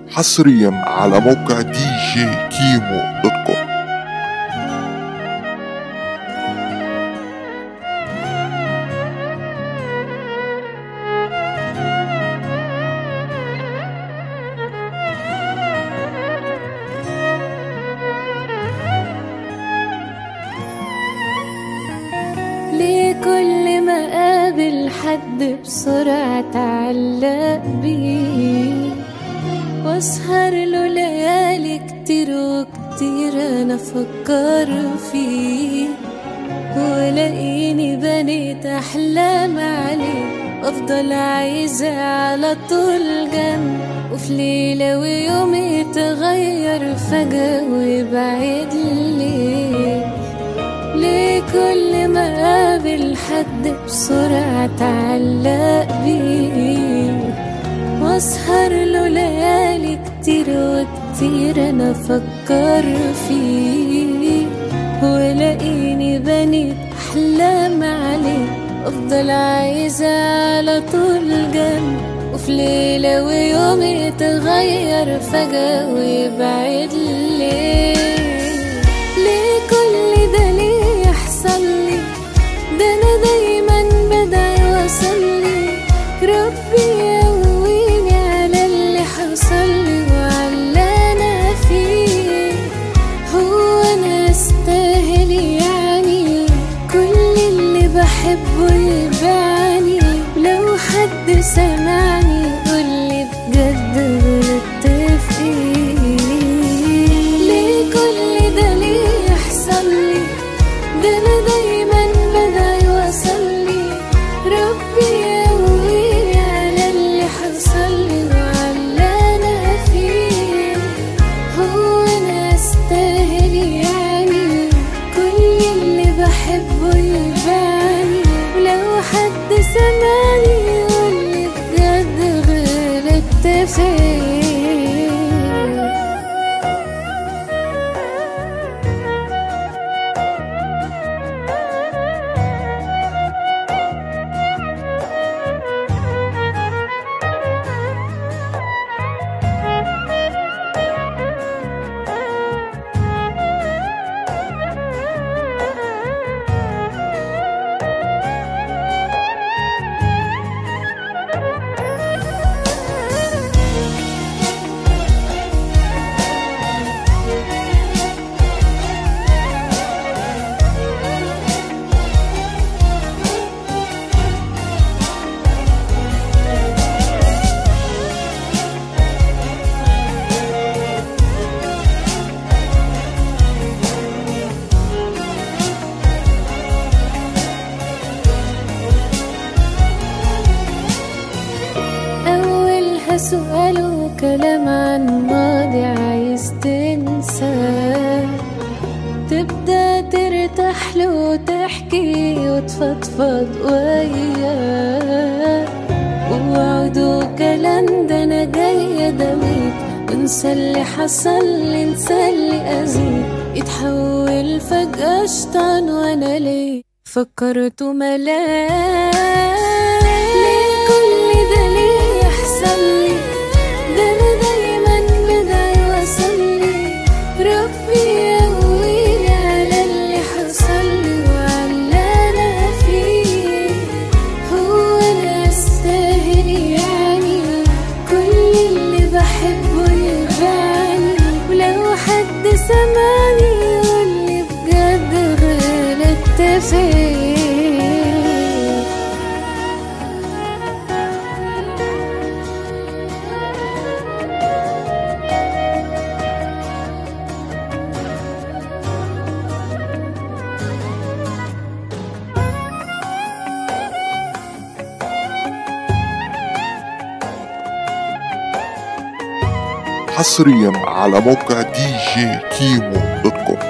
حصريا على موقع دي جي كيمو دوت كوم ليه كل ما قابل حد بسرعة تعلق بيه واسهر له ليالي كتير وكتير انا افكر فيه ولاقيني بنيت احلام عليه وافضل عايزة على طول جنب وفي ليلة ويوم يتغير فجأة ويبعد ليه ليه كل ما قابل حد بسرعة تعلق بيه واسهر له ليالي كتير وكتير انا افكر فيه ولاقيني بنيت احلام عليه افضل عايزة على طول جنب وفي ليلة ويوم يتغير فجأة ويبعد ليه ليه كل ده ليه يحصل لي ده انا دايما بدعي واصلي ربي يقويني على اللي حصل لي وعلى انا فيه هو انا استاهل يعني كل اللي بحبه يبعني لو حد سمعني يقولي بجد غلطت في ايه ليه كل ده ليه يحصل لي ده انا دايما بدعي واصلي ربي يقويني على اللي حصل لي وعلى انا فيه هو انا استاهل يعني كل اللي بحبه يبعني ولو حد سمعني يقولي بجد غلطت فيه أولها سؤال وكلام عن ماضي عايز تنساه تبدأ ترتاح له وتحكي وتفضفض وياه ووعد وكلام ده أنا جاية دميت وانسى اللي حصل لي انسى اللي أذيت يتحول فجأة شيطان وأنا ليه فكرته ملاك ليه كل ده ليه يحصل لي ده انا دايما بدعي واصلي ربي يقويني على اللي حصل لي وعلى انا فيه هو انا استاهل يعني كل اللي بحبه يبعني ولو حد سمعني يقولي بجد غلطت فيه حصريا على موقع دي جي كيمو دوت كوم